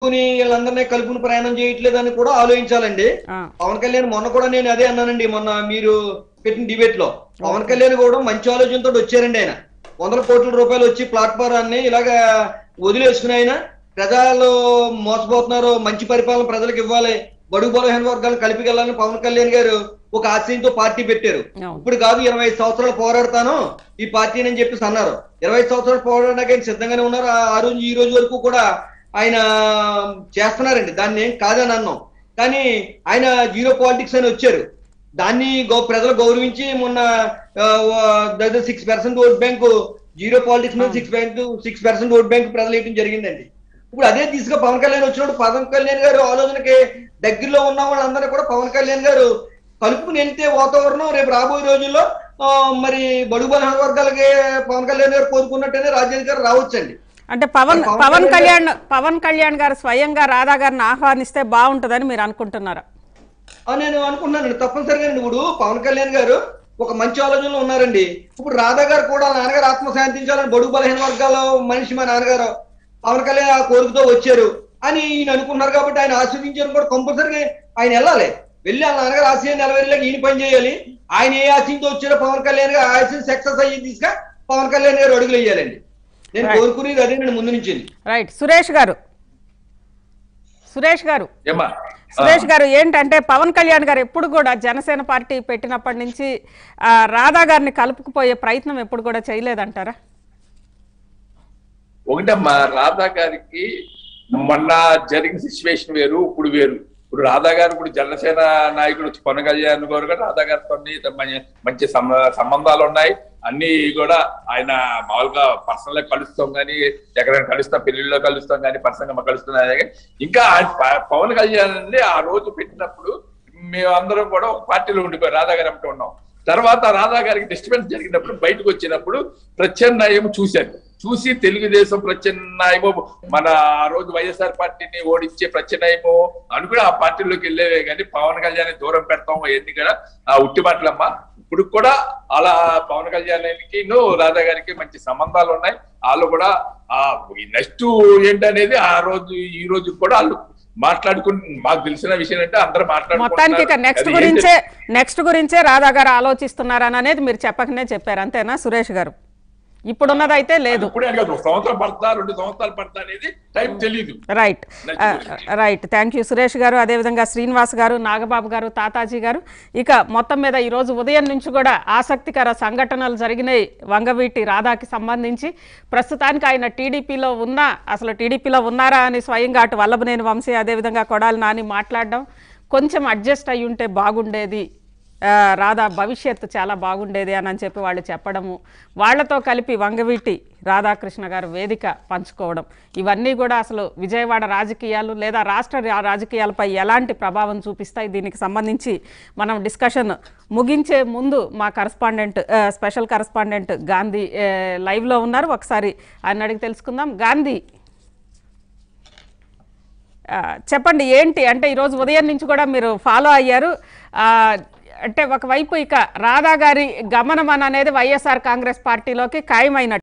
కలుపుకుని వీళ్ళందరినీ కలుపుకుని ప్రయాణం చేయట్లేదని కూడా ఆలోచించాలండి ఆ, పవన్ కళ్యాణ్ మొన్న కూడా నేను అదే అన్నానండి మొన్న మీరు పెట్టిన డిబేట్ లో పవన్ కళ్యాణ్ కూడా మంచి ఆలోచనతో వచ్చారండి ఆయన వందల కోట్ల రూపాయలు వచ్చి ప్లాట్ఫారాన్ని ఇలాగా వదిలేసుకుని ఆయన ప్రజలు మోసపోతున్నారు మంచి పరిపాలన ప్రజలకు ఇవ్వాలి బడుగు బలహీన వర్గాలు కలిపికెళ్ళాలని పవన్ కళ్యాణ్ గారు ఒక ఆశయంతో పార్టీ పెట్టారు అవును. ఇప్పుడు కాదు ఇరవై ఐదు సంవత్సరాలు పోరాడతాను ఈ పార్టీని అని చెప్పేసి అన్నారు ఇరవై ఐదు సంవత్సరాలు పోరాడడానికి ఆయన సిద్ధంగానే ఉన్నారు ఆ- ఆ రోజు ఈ రోజు వరకు కూడా ఆయన చేస్తున్నారండి దాన్ని ఏం కాదని అన్నాం కానీ ఆయన జీరో పాలిటిక్స్ అని వచ్చారు దాన్ని గౌ- ప్రజలు గౌరవించి మొన్న దగ్గర six percent vote bank zero politics మీద six bank six percent vote bank ప్రజలు వేయడం జరిగిందండి ఇప్పుడు అదే దిశగా పవన్ కళ్యాణ్ వచ్చినప్పుడు పవన్ కళ్యాణ్ గారు ఆలోచనకి దగ్గరలో ఉన్న వాళ్ళందరూ కూడా పవన్ కళ్యాణ్ గారు కలుపుకుని వెళ్తే వాతావరణం రేపు రాబోయే రోజుల్లో ఆ, మరి బడుగు బలహీన వర్గాలకి పవన్ కళ్యాణ్ గారు కోరుకున్నట్టనే రాజేంద్ర గారు రావచ్చండి అంటే పవన్ పవన్ పవన్ కళ్యాణ్ కళ్యాణ్ పవన్ కళ్యాణ్ గారు స్వయంగా రాధా గారిని ఆహ్వానిస్తే బాగుంటుందని మీరు అనుకుంటున్నారా ఆ, నేను అనుకున్నానండి తప్పనిసరిగా ఇప్పుడు పవన్ కళ్యాణ్ గారు ఒక మంచి ఆలోచనలో ఉన్నారండి ఇప్పుడు రాధా గారు కూడా నాన్నగారు ఆత్మ శాంతించాలని బడుగు బలహీన వర్గాల మనిషి మా నాన్నగారు పవన్ కళ్యాణ్ ఆ కోరికతో వచ్చారు అని ఈయన అనుకున్నారు కాబట్టి ఆయన ఆశీర్వించారు కూడా కంపల్సరిగా ఆయన వెళ్ళాలి వెళ్ళి ఆ నాన్నగారు ఆశయం నెలవేరేలాగా ఈయన పని చేయాలి ఆయన ఏ ఆశయంతో వచ్చారో పవన్ కళ్యాణ్ గారు ఆ ఆశయం సక్సెస్ అయ్యి తీసుక పవన్ కళ్యాణ్ గారు అడుగులు వేయాలండి నేను Right. కోరుకునేది అదే నేను ముందు నుంచి రైట్ సురేష్ గారు సురేష్ గారు ఏమ్మా సురేష్ గారు ఏంటంటే పవన్ కళ్యాణ్ గారు ఎప్పుడు కూడా జనసేన పార్టీ పెట్టినప్పటి నుంచి ఆ, రాధా గారిని కలుపుకుపోయే ప్రయత్నం ఎప్పుడు కూడా చేయలేదంటారా ఒకటమ్మా రాధా గారికి మొన్న జరిగిన సిచ్యువేషన్ వేరు ఇప్పుడు వేరు ఇప్పుడు రాధా గారు ఇప్పుడు జనసేన నాయకుడు వచ్చి పవన్ కళ్యాణ్ గారు కూడా రాధా గారితో మంచి- మంచి సమ- సంబంధాలు ఉన్నాయి అన్ని కూడా ఆయన మామూలుగా పర్సనల్ గా కలుస్తాం కానీ ఎక్కడైనా కలుస్తాం పెళ్లిలో కలుస్తాం కానీ పర్సనల్ గా కలుస్తున్నాం కానీ ఇంకా ఆయన ప- పవన్ కళ్యాణ్ ని ఆ రోజు పెట్టినప్పుడు మేమందరం కూడా ఒక పార్టీలో ఉండిపోయి రాధా గారు అమ్మటం ఉన్నాం తర్వాత రాధా గారికి డిస్టర్బెన్స్ జరిగినప్పుడు బయటకు వచ్చినప్పుడు ప్రత్యామ్నాయం చూశారు చూసి తెలుగుదేశం ప్రత్యామ్నాయము మన ఆ రోజు వైఎస్ఆర్ పార్టీని ఓడించే ప్రత్యామ్నాయము అనుకుని ఆ పార్టీలోకి వెళ్ళేవే కానీ పవన్ కళ్యాణ్ దూరం పెడతాం ఎన్ని కూడా ఆ ఉట్టి మాటలమ్మా ఇప్పుడు కూడా అలా పవన్ కళ్యాణ్కి రాధా గారికి మంచి సంబంధాలు ఉన్నాయి వాళ్ళు కూడా ఆ నెక్స్ట్ ఏంటనేది ఆ రోజు ఈ రోజు కూడా వాళ్ళు మాట్లాడుకుని మాకు తెలిసిన విషయం అంటే అందరూ మొత్తానికి ఇక మాట్లాడుకుంటున్నారు నెక్స్ట్ అది ఏంటి- గురించే నెక్స్ట్ గురించే రాధా గారు ఆలోచిస్తున్నారని అనేది మీరు చెప్పకనే చెప్పారు అంతేనా సురేష్ గారు ఇప్పుడున్నదైతే లేదు ఇప్పుడే కాదు ఒక సంవత్సరం పడతా రెండు సంవత్సరాలు పడతా అనేది టైం తెలియదు right Next ah, question. Right thank you Suresh గారు అదేవిధంగా శ్రీనివాస్ గారు నాగబాబు గారు తాతాజీ గారు ఇక మొత్తం మీద ఈరోజు ఉదయం నుంచి కూడా ఆసక్తికర సంఘటనలు జరిగినాయి వంగవీటి రాధాకి సంబంధించి ప్రస్తుతానికి ఆయన టీడీపీలో ఉన్నా అసలు టీడీపీలో ఉన్నారా అని స్వయంగా అటు వల్లభనేని వంశీ అదేవిధంగా కొడాలి నాని మాట్లాడడం కొంచెం అడ్జస్ట్ అయి ఉంటే బాగుండేది ఆ, రాధా భవిష్యత్తు చాలా బాగుండేది అని అని చెప్పి వాళ్ళు చెప్పడము వాళ్ళతో కలిపి వంగవీటి రాధాకృష్ణ గారు వేదిక పంచుకోవడం ఇవన్నీ కూడా అసలు విజయవాడ రాజకీయాలు లేదా రాష్ట్ర రా- రాజకీయాలపై ఎలాంటి ప్రభావం చూపిస్తాయి దీనికి సంబంధించి మనం డిస్కషన్ ముగించే ముందు మా కరస్పాండెంట్ ఆ, స్పెషల్ కరస్పాండెంట్ గాంధీ ఆ, లైవ్లో ఉన్నారు ఒకసారి ఆయన అడిగి తెలుసుకుందాం గాంధీ ఆ, చెప్పండి ఏంటి అంటే ఈరోజు ఉదయం నుంచి కూడా మీరు ఫాలో అయ్యారు ఆ, అంటే ఒకవైపు ఇక రాధా గారి గమనం అని అనేది వైఎస్ఆర్ కాంగ్రెస్ పార్టీలోకి ఖాయమైనట్టు